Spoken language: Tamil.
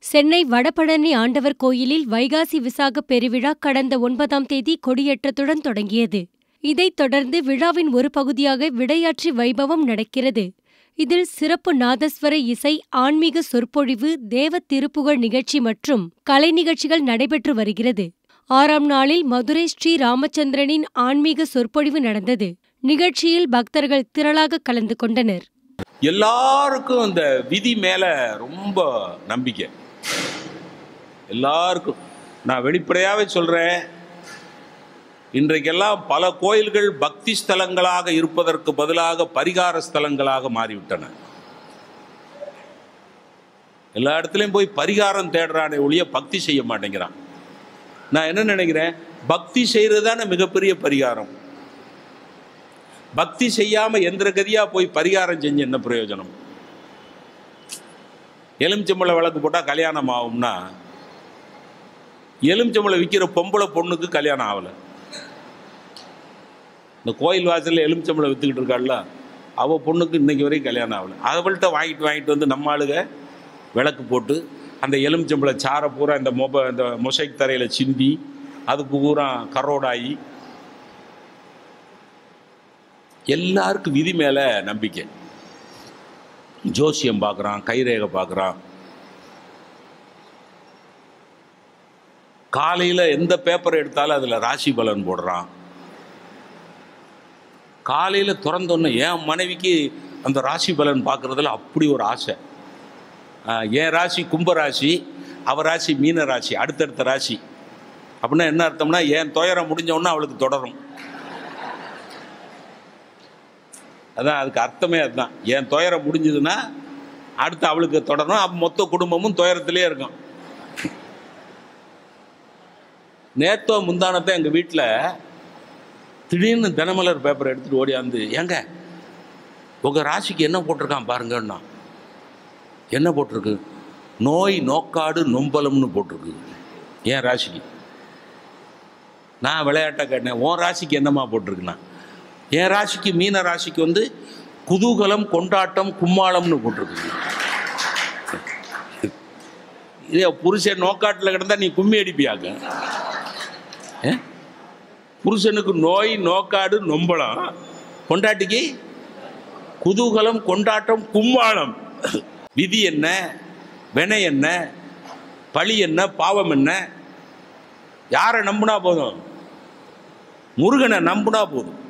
சென்னை வடபழனி ஆண்டவர் கோயிலில் வைகாசி விசாக பெருவிழா கடந்த ஒன்பதாம் தேதி கொடியேற்றத்துடன் தொடங்கியது. இதைத் தொடர்ந்து விழாவின் ஒரு பகுதியாக விடையாற்றி வைபவம் நடக்கிறது. இதில் சிறப்பு நாதஸ்வர இசை, ஆன்மீக சொற்பொழிவு, தேவ திருப்புகழ் நிகழ்ச்சி மற்றும் கலை நிகழ்ச்சிகள் நடைபெற்று வருகிறது. ஆறாம் நாளில் மதுரை ஸ்ரீ ராமச்சந்திரனின் ஆன்மீக சொற்பொழிவு நடந்தது. நிகழ்ச்சியில் பக்தர்கள் திரளாக கலந்து கொண்டனர். எல்லாருக்கும் அந்த விதி மேல ரொம்ப நம்பிக்கை எல்லாருக்கும் நான் வெளிப்படையாவே சொல்றேன் இன்றைக்கெல்லாம் பல கோயில்கள் பக்தி ஸ்தலங்களாக இருப்பதற்கு பதிலாக பரிகார ஸ்தலங்களாக மாறிவிட்டன எல்லா இடத்துலையும் போய் பரிகாரம் தேடுறானே ஒழிய பக்தி செய்ய மாட்டேங்கிறான் நான் என்ன நினைக்கிறேன் பக்தி செய்யறது தானே மிகப்பெரிய பரிகாரம் பக்தி செய்யாம எந்திர கதியா போய் பரிகாரம் செஞ்சு என்ன பிரயோஜனம் எலுமிச்சம்பழ விளக்கு போட்டா கல்யாணம் ஆகும்னா எலுமிச்சம்பழம் விற்கிற பொம்பளை பொண்ணுக்கு கல்யாணம் ஆகலை இந்த கோயில் வாசலில் எலுமிச்சம்பழம் வித்துக்கிட்டு இருக்காள்ல அவள் பொண்ணுக்கு இன்னைக்கு வரைக்கும் கல்யாணம் ஆகலை அவள்கிட்ட வாங்கிட்டு வாங்கிட்டு வந்து நம்ம ஆளுக விளக்கு போட்டு அந்த எலுமிச்சம்பழ சாரை பூரா இந்த மொப இந்த மொசைக் தரையில் சிந்தி அதுக்கு பூரா கரோடாயி எல்லாருக்கும் விதி மேலே நம்பிக்கை ஜோசியம் பார்க்குறான் கைரேகை பார்க்குறான் காலையில் எந்த பேப்பர் எடுத்தாலும் அதில் ராசி பலன் போடுறான் காலையில் திறந்தோன்னே என் மனைவிக்கு அந்த ராசி பலன் பார்க்குறதுல அப்படி ஒரு ஆசை ஆஹ், என் ராசி கும்ப ராசி அவ ராசி மீன ராசி அடுத்தடுத்த ராசி அப்படின்னா என்ன அர்த்தம்னா என் துயரம் முடிஞ்ச உடனே அவளுக்கு தொடரும் அதான் அதுக்கு அர்த்தமே அதுதான் என் துயரம் முடிஞ்சதுன்னா அடுத்து அவளுக்கு தொடரும் அப்ப மொத்த குடும்பமும் துயரத்திலே இருக்கும் நேத்தோ முந்தானத்தை எங்கள் வீட்டில் திடீர்னு தினமலர் பேப்பர் எடுத்துட்டு ஓடியாந்து ஏங்க உங்கள் ராசிக்கு என்ன போட்டிருக்கான் பாருங்கன்னா என்ன போட்டிருக்கு நோய் நோக்காடு நொம்பலம்னு போட்டிருக்கு என் ராசிக்கு நான் விளையாட்டாக கேட்டேன் உன் ராசிக்கு என்னம்மா போட்டிருக்குண்ணா என் ராசிக்கு மீன ராசிக்கு வந்து குதூகலம் கொண்டாட்டம் கும்மாளம்னு போட்டிருக்கு இதே புருஷன் நோக்காட்டில் கிடந்தா நீ கும்மி அடிப்பியாங்க ஏ? புருஷனுக்கு நோய் நோக்காடு நொம்பலம் கொண்டாட்டிக்கு குதூகலம் கொண்டாட்டம் கும்மாளம் விதி என்ன வினை என்ன பழி என்ன பாவம் என்ன யாரை நம்புனா போதும் முருகனை நம்புனா போதும்